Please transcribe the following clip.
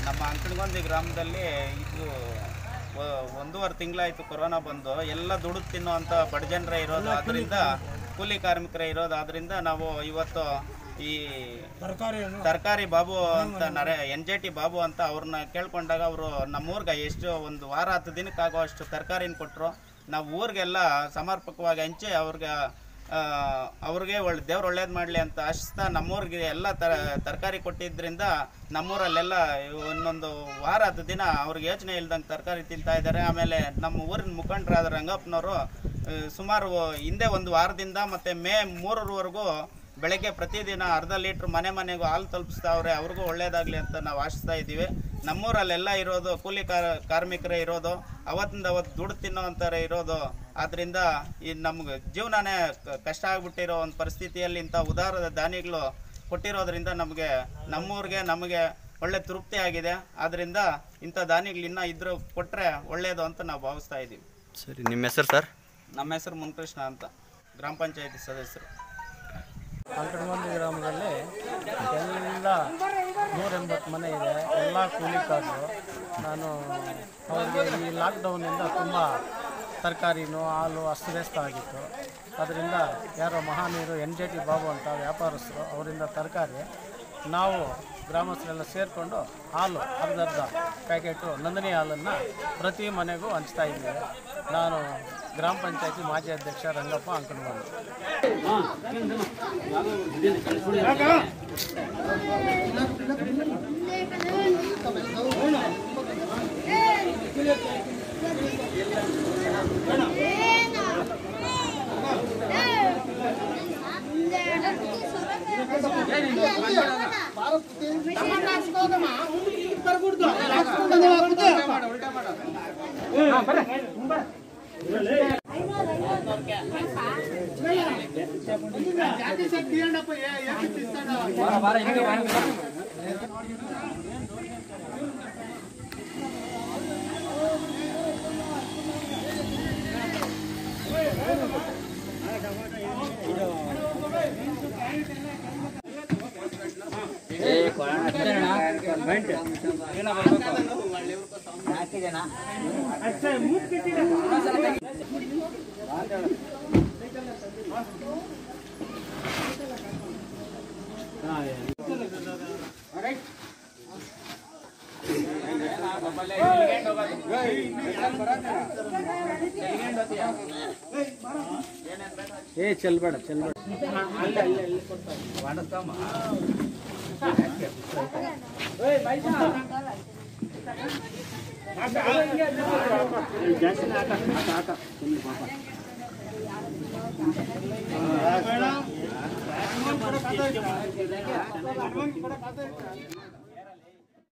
ನಮ್ಮ ಅಂಕಣಗೊಂದಿ ಗ್ರಾಮದಲ್ಲಿ ಇದು ಒ- ಒಂದೂವರೆ ತಿಂಗಳಾಯಿತು ಕೊರೋನಾ ಬಂದು ಎಲ್ಲ ದುಡಿದು ತಿನ್ನುವಂಥ ಬಡ ಜನರೇ ಇರೋದು ಆದ್ದರಿಂದ ಕೂಲಿ ಕಾರ್ಮಿಕರೇ ಇರೋದು ಆದ್ದರಿಂದ ನಾವು ಇವತ್ತು ಈ ತರಕಾರಿ ಬಾಬು ಅಂತ ನರೆ ಎನ್ ಜೆ ಟಿ ಬಾಬು ಅಂತ ಅವ್ರನ್ನ ಕೇಳ್ಕೊಂಡಾಗ ಅವರು ನಮ್ಮೂರ್ಗೆ ಎಷ್ಟು ಒಂದು ವಾರ ಹತ್ತು ದಿನಕ್ಕೆ ಆಗೋ ಅಷ್ಟು ತರಕಾರಿನ ಕೊಟ್ಟರು ನಾವು ಊರಿಗೆಲ್ಲ ಸಮರ್ಪಕವಾಗಿ ಹಂಚಿ ಅವ್ರಿಗೆ ಆ, ಅವ್ರಿಗೆ ಒಳ್ಳೆ ದೇವ್ರು ಒಳ್ಳೇದು ಮಾಡಲಿ ಅಂತ ಆಶಿಸ್ತಾ ನಮ್ಮೂರಿಗೆ ಎಲ್ಲ ತರ ತರಕಾರಿ ಕೊಟ್ಟಿದ್ದರಿಂದ ನಮ್ಮೂರಲ್ಲೆಲ್ಲ ಒಂದೊಂದು ವಾರ ಹತ್ತು ದಿನ ಅವ್ರಿಗೆ ಯೋಚನೆ ಇಲ್ದಂಗೆ ತರಕಾರಿ ತಿಂತಾ ಇದ್ದಾರೆ ಆಮೇಲೆ ನಮ್ಮ ಊರಿನ ಮುಖಂಡರಾದ ರಂಗಪ್ಪನವರು ಆ, ಸುಮಾರು ಹಿಂದೆ ಒಂದು ವಾರದಿಂದ ಮತ್ತು ಮೇ ಮೂರರವರೆಗೂ ಬೆಳಗ್ಗೆ ಪ್ರತಿದಿನ ಅರ್ಧ ಲೀಟ್ರ್ ಮನೆ ಮನೆಗೂ ಹಾಲು ತಲುಪಿಸ್ತಾವ್ರೆ ಅವ್ರಿಗೂ ಒಳ್ಳೇದಾಗಲಿ ಅಂತ ನಾವು ಆಶಿಸ್ತಾ ಇದ್ದೀವಿ ನಮ್ಮೂರಲ್ಲೆಲ್ಲ ಇರೋದು ಕೂಲಿ ಕಾರ ಕಾರ್ಮಿಕರೇ ಇರೋದು ಅವತ್ತಿಂದ ಅವತ್ತು ದುಡ್ಡು ತಿನ್ನೋವಂಥವ್ರೆ ಇರೋದು ಆದ್ದರಿಂದ ಈ ನಮ್ಗೆ ಜೀವನನೇ ಕ- ಕಷ್ಟ ಆಗ್ಬಿಟ್ಟಿರೋ ಒಂದು ಪರಿಸ್ಥಿತಿಯಲ್ಲಿ ಇಂಥ ಉದಾರದ ದಾನಿಗಳು ಕೊಟ್ಟಿರೋದ್ರಿಂದ ನಮಗೆ ನಮ್ಮೂರಿಗೆ ನಮಗೆ ಒಳ್ಳೆ ತೃಪ್ತಿ ಆಗಿದೆ ಆದ್ದರಿಂದ ಇಂಥ ದಾನಿಗಳು ಇನ್ನೂ ಇದ್ರು ಕೊಟ್ಟರೆ ಒಳ್ಳೆಯದು ಅಂತ ನಾವು ಭಾವಿಸ್ತಾ ಇದ್ದೀವಿ ಸರಿ ನಿಮ್ಮ ಹೆಸರು ಸರ್ ನಮ್ಮ ಹೆಸರು ಮುನ್ಕೃಷ್ಣ ಅಂತ ಗ್ರಾಮ ಪಂಚಾಯತಿ ಸದಸ್ಯರು ಅಂಕಣಗೊಂದಿ ಗ್ರಾಮದಲ್ಲಿ ಎಲ್ಲ ನೂರ ಎಂಬತ್ತು ಮನೆ ಇದೆ ಎಲ್ಲ ಕೂಲಿಕಾರರು ನಾನು ಅವ್ರಿಗೆ ಈ ಲಾಕ್ಡೌನಿಂದ ತುಂಬ ತರಕಾರಿನೂ ಹಾಲು ಅಸ್ತವ್ಯಸ್ತ ಆಗಿತ್ತು ಅದರಿಂದ ಯಾರೋ ಮಹಾನೀರು ಎನ್ ಜೆ ಟಿ ಬಾಬು ಅಂತ ವ್ಯಾಪಾರಸ್ಥರು ಅವರಿಂದ ತರಕಾರಿ ನಾವು ಗ್ರಾಮಸ್ಥರೆಲ್ಲ ಸೇರಿಕೊಂಡು ಹಾಲು ಅರ್ಧ ಅರ್ಧ ಪ್ಯಾಕೆಟು ನಂದಿನಿ ಹಾಲನ್ನು ಪ್ರತಿ ಮನೆಗೂ ಹಂಚ್ತಾ ಇದ್ದೀವಿ ನಾನು ಗ್ರಾಮ ಪಂಚಾಯತಿ ಮಾಜಿ ಅಧ್ಯಕ್ಷ ರಂಗಪ್ಪ ಅಂಕಣಗೊಂದಿ ಏ ಚೆಲ್ಬೇಡ ಚೆಲ್ಬೇಡ ಬೇಡ